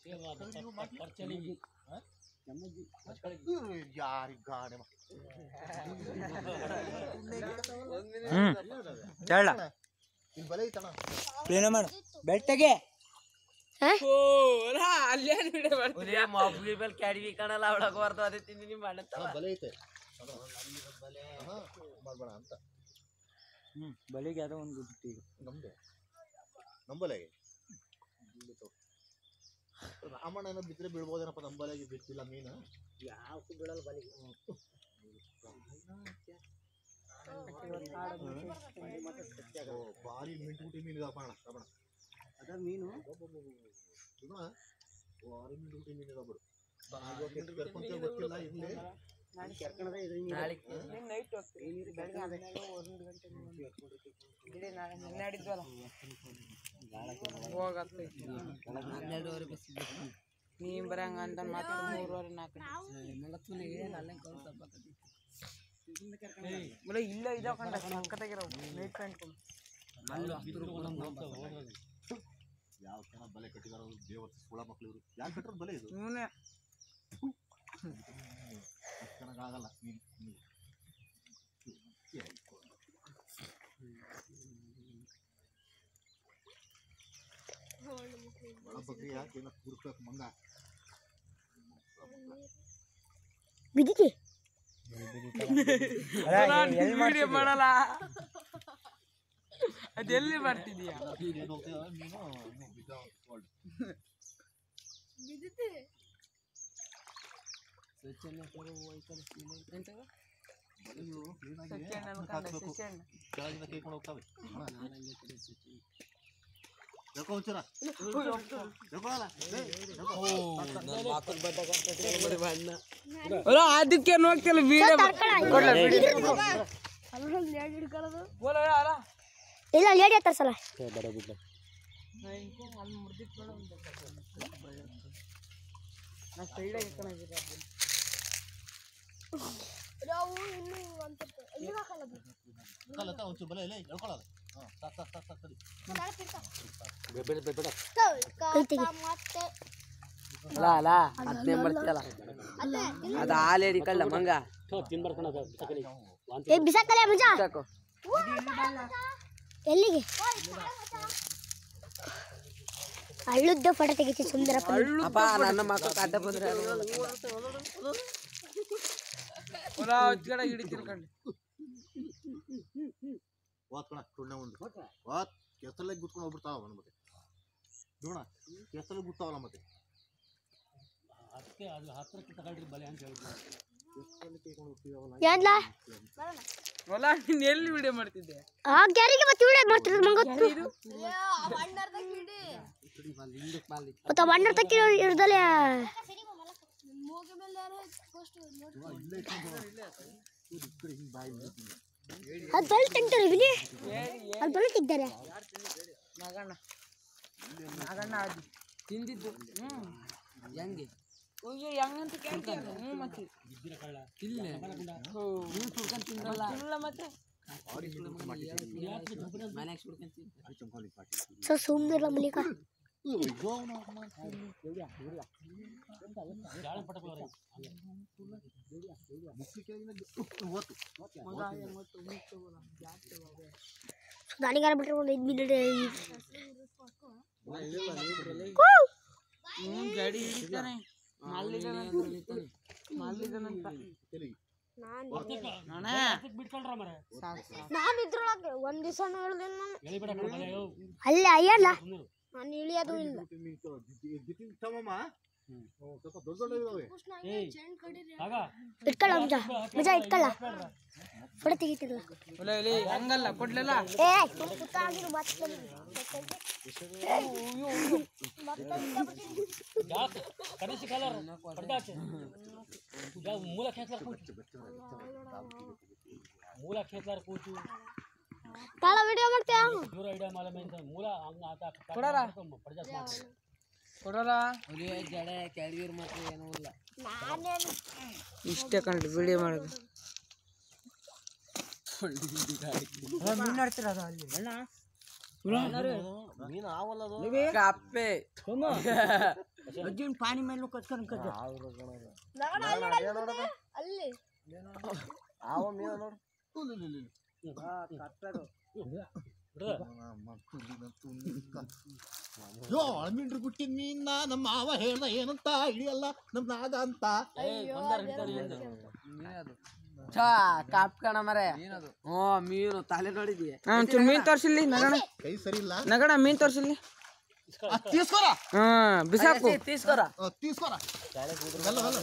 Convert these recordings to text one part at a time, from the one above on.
ಯಾರಿಗೆ ಗಾಡಿ ಹ್ಮ್ ಹೇಳ ಇಲ್ಲಿ ಬಲೆ ಐತಣ ಕ್ಲೀನ್ ಮಾಡು ಬೆಟ್ಟಗೆ ಮಬ್ಬಿ ಮೇಲೆ ಕ್ಯಾಡ್ವಿ ಕಾಣಲ್ಲ ಅವಳಗ್ ಬರ್ತಾವ ಅದೇ ತಿಂದಿ ನಿಮ್ಮ ಅಣ್ಣ ಅಣ್ಣ, ಬಲೆ ಐತೆ ಅಣ್ಣ, ಮಾಡ್ಬೇಡ ಅಂತ ಹ್ಮ್ ಬಲಿಗೆ ಯಾವ್ದೋ ಒಂದು ಬಿಟ್ಟು ಈಗ ನಮ್ದೆ ನಂಬಲೆಗೆ ರಾಮಣ್ಣ ಏನೋ ಬಿದ್ದರೆ ಬೀಳ್ಬೋದೇನಪ್ಪ ನಂಬಲೆಗೆ ಬಿತ್ತಿಲ್ಲ ಮೀನು ಓ, ಭಾರಿ ಮಿಂಟು ಗುಟಿ ಮೀನು ಇದಾವಪ್ಪ ಅಣ್ಣ ರಮಣ ಅದ ಮೀನು ಇವ್ನ ಭಾರಿ ಮಿಂಟು ಗುಟಿ ಮೀನು ಇದಾವ ಬಿಡು ಇವತ್ತು ಎಷ್ಟು ಕರ್ಕೊಂತೀವಿ ಗೊತ್ತಿಲ್ಲ ಇಲ್ಲಿ ಹನ್ನೆರಡುವರೆ ಬಸ್ ನೀ ಬರಂಗ ಅಂತ ಮಾತಾಡಿ ಮೂರುವರೆ ನಾಲ್ಕು ಬರೀ ಇಲ್ಲ ಇದಾವ ಕಂಡ ಸಕ್ಕತ್ತಾಗಿರೋ ನೈಟ್ ಪ್ಯಾಂಟ್ ಯಾವ ಚೆನ್ನಾಗಿ ಬಲೆ ಕಟ್ಟಿದಾರ ದೇವರ ಸುಳ ಮಕ್ಳು ಇವರು ಯಾಕೆ ಕಟ್ಟರು ಬಲೆ ಇದು ಇವನೇ ಅಷ್ಟು ಚೆನ್ನಾಗಾಗಲ್ಲ ಮೀನು ಮೀನು. ಒಳ ಬಗ್ಗೆ ಯಾಕೆ ಏನೋ ಹುಡುಕ್ಬೇಕು ಮಂಗ ಬಿದ್ದಿತಿ ಎಲ್ಲಿ ಮಾಡ್ತಿದ್ಯಾ? ಮಾಡಲ್ಲ ಅದೆಲ್ಲಿ ಮಾಡ್ತಿದೀಯ ಏನು ಹೋಗ್ತೀಯ ನೀನು ಇನ್ನು ಬಿದ್ದ ಗೋಲ್ಡ್ ಬಲೆಗಳು ಕ್ಲೀನ್ ಆಗಿ ಸೆಕೆಂಡ್ ಅದಕ್ಕೆ ಅನ್ಕೊಂಡೆ ಹಾಕ್ಬೇಕು. ಸೆಕೆಂಡ್ ಕೆಳಗಿಂದ ಕೇಳ್ಕೊಂಡು ಹೋಗ್ತಾವೆ ಹೇಳ್ಕೊ ಒಂಚೂರ ಹೇಳ್ಕೊಳಲ್ಲ ಅದಕ್ಕೆ ನೋಡ್ತಿಲ್ಲ ಇಲ್ಲ ಲೇಡಿ ಹತ್ತಾರ ಸಲ ಕಲ್ಲತ್ತ ಒಂಚೂರು ಬಲೆ ಇಲ್ಲ ಹೇಳ್ಕೊಳಲ್ಲ ಹಾಂ ಸಾಕು ಸಾಕು ಸಾಕು ಸಾಕು ಸರಿ ಕೈ ತೆಗಿ ಅಲ್ಲ ಅಲ್ಲ ಅದನ್ನೇ ಮಾಡ್ತಿಯಲ್ಲ ಅದು ಹಾಲೇಡಿ ಕಳ್ಳ ಮಂಗ ಏ ಬಿಸಾಕಲ್ಲ ಮಜಾ ಸಾಕು ಎಲ್ಲಿಗೆ ಹಳ್ಳದ್ದು ಫೋಟೋ ತೆಗಿತಿ ಸುಂದರಪ್ಪ ಅಪ್ಪ ನನ್ನ ಮಕ್ಕಳು ಅಡ್ಡ ಬಂದ್ರೆ ಹಿಡಿತೀನಿ ಕಂಡು ವಾತ್ ಕಣ ಸುಣ್ಣ ಒಂದು ವಾತ್ ಕೆಸಲೇ ಗುತ್ಕೊಂಡು ಹೋಗ್ಬಿಡ್ತಾವ ಅವನು ಮತ್ತೆ ನೋಡ ಕೆಸಲೇ ಗುತ್ತಾವಲ್ಲ ಮತ್ತೆ ಏನ್ಲ ಹೊಲ ನೀನ್ ಎಲ್ಲಿ ವಿಡಿಯೋ ಮಾಡ್ತಿದ್ದೆ ಆ ಗ್ಯಾರಿಗೆ ಮತ್ತೆ ವಿಡಿಯೋ ಮಾಡ್ತಿರೋದು ಮಂಗ ಗೊತ್ತು ಮತ್ತೆ ಅವ ಅಣ್ಣ ತಕ್ಕಿ ಇರ್ದಲೆ ಅದು ಬಲ್ ತೆಗ್ತಾರೆ ಇಲ್ಲಿ ಅದು ಬಲ್ ತೆಗ್ದಾರೆ ನಾಗಣ್ಣ ನಾಗಣ್ಣ ಅದು ತಿಂದಿದ್ದು ಹ್ಮ್ ಹೆಂಗೆ ಅಯ್ಯೋ ಹೆಂಗಂತ ಕೇಳ್ತೀನಿ ಹ್ಞೂ ಮತ್ತೆ ಇಲ್ಲ ತಿನ್ನಲ್ಲ ಮತ್ತೆ ಮನೆಗೆ ಸುಡ್ಕೊಂತೀನಿ ಸೊ ಸುಮ್ಮನಿರಲ್ಲ ಮಲ್ಲಿಕ ನನಗಾರ ಬಿಟ್ರೆ ಒಂದು ಐದು ಮಿನಿಟ್ ಹ್ಞೂ ಗಾಡಿ ಹಿಡಿತಾನೆ ಮಲ್ಲಿಗನಂತ ಮಲ್ಲಿಗನಂತ ನಾನ ನಾನು ಇದ್ರೊಳಗೆ ಒಂದು ದಿವಸ ಹೇಳ್ದೇನು ಅಲ್ಲ ಅಯ್ಯಲ್ಲ ನಾನು ಇಳಿಯೋದು ಇಲ್ಲ ತಮ್ಮಮ್ಮ ಸ್ವಲ್ಪ ದೊಡ್ಡ ದೊಡ್ಡ ಇದಾವೆ ಇಟ್ಕೊಳ್ಳ ಮಜಾ ಮಜಾ ಇಟ್ಕೊಳ್ಳ ಫೋಟೋ ತೆಗಿತಿರಲ್ಲ ಒಲೆ ಒಲೆ ಹಂಗಲ್ಲ ಕೊಡ್ಲಿಲ್ಲ ಏ ಕೂತಾಗಿರು ಮತ್ತೆ ತಾಳ ವಿಡಿಯೋ ಮಾಡ್ತೀಯ ಕೊಡಲ್ಲ ಕೊಡಲ್ಲ ಜಡೆ ಕೆಳಗಿರ್ ಮಾತ್ರ ಏನೂ ಇಲ್ಲ ನಾನೇನು ಇಷ್ಟೇ ಕಂಡು ವಿಡಿಯೋ ಮಾಡೋದು ಮೀನ್ ನೋಡ್ತಿರೋದು ಅಲ್ಲಿ ಕಪ್ಪೆ ಅಜ್ಜಿನ ಪಾನಿ ಮೇಲೆ ಕಚ್ಕೊಂಡು ಕಚ್ಚ ಅಲ್ಲಿ ಯೋ ಅಳಮೀನ್ರು ಬಿಟ್ಟಿದ ಮೀನ್ನ ನಮ್ಮ ಮಾವ ಹೇಳ್ದ ಏನಂತ ಹಿಡಿಯಲ್ಲ ನಮ್ ನಾಗ ಅಂತ ಕಾಪ್ಕಣ ಮರೆ ಹ್ಞೂ ಮೀನು ತಲೆ ನೋಡಿದ್ಯಾ ಒಂಚೂರು ಮೀನ್ ತೋರ್ಸಿಲ್ಲಿ ನಗಣ ಕೈ ಸರಿ ಇಲ್ಲ ನಗಣ ಮೀನ್ ತೋರ್ಸಿಲ್ಲಿ ಅದ್ ತೀಸ್ಕೊರ ಹಾ ಬಿಸಾಕು ತೀಸ್ಕೊರ ಅದ್ ತೀಸ್ಕೊರ ಎಲ್ಲ ಎಲ್ಲ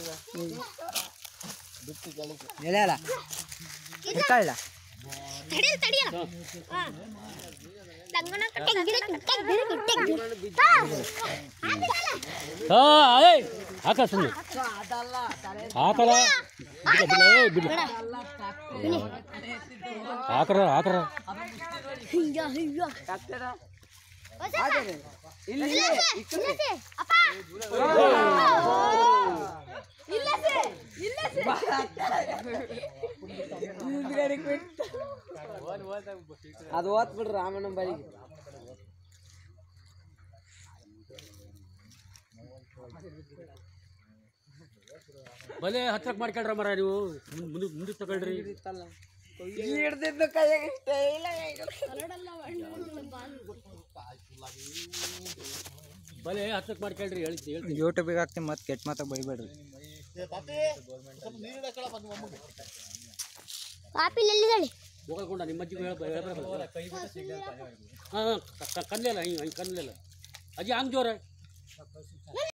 ಎಲೆ ಅಲ್ಲ ಎತ್ತಾಳ ತಡಿಯಲ್ಲ ತಡಿಯಲ್ಲ ಹಾ. ತಂಗಣ ಕಟ್ಟೆ ಗಿಡಕ್ಕೆ ಟೆಕ್ ಗಿಡಕ್ಕೆ ಟೆಕ್ ಗಿಡಕ್ಕೆ. ಹಾ. ಹಾಕ ಸುಮ್ಮನೆ ಹಾಕಲ್ಲ ಬಿಡ ಬಿಡ ಬಿಡ ಹಾಕರ ಹಾಕರ ಹಿಂಗ ಹಿಂಗ ಇಲ್ಲಿ ಇಲ್ಲದೆ ಅಪ್ಪ ಇಲ್ಲದೆ ಇಲ್ಲದೆ ಅದು ಓದ್ ಬಿಡ್ರಿ ರಾಮಣ್ಣ ಬಳಿಗೆ ಬಲೆ ಹತ್ರಕ್ ಮಾಡ್ಕೊಳ್ರ ಮರ ನೀವು ಮುಂದೆ ಮುಂದೆ ತಗೊಳ್ರಿ ಹಿಡ್ದಿದ್ದು ಕೈಯಾಗ ಇಷ್ಟೇ ಇಲ್ಲ ಬಲೆ ಹತ್ರಕ್ ಮಾಡ್ಕೊಳ್ರಿ ಹೇಳ್ತಿ ಹೇಳ್ತಿ ಯೂಟ್ಯೂಬಿಗೆ ಹಾಕ್ತೀನಿ ಮತ್ತೆ ಕೆಟ್ಟ ಮಾತಾಗ ಬೈಬೇಡ್ರಿ ಸ್ವಲ್ಪ ನೀರು ಇಡಕ್ಕಳಪ್ಪ ನಿಮ್ಮ ಅಮ್ಮಗೆ ಪಾಪಿಲ್ ಎಲ್ಲಿದ್ದಾಳೆ ಹೋಗಲ್ಕೊಂಡ ನಿಮ್ಮ ಅಜ್ಜಿಗೆ ಹೇಳ್ಬಾರ್ದು ಹಾಂ ಕನ್ನಲೆಲ್ಲ ಹಿಂಗೆ ಹಿಂಗೆ ಕನ್ನಲೆಲ್ಲ ಅಜ್ಜಿ ಹಂಗೆ ಜೋರ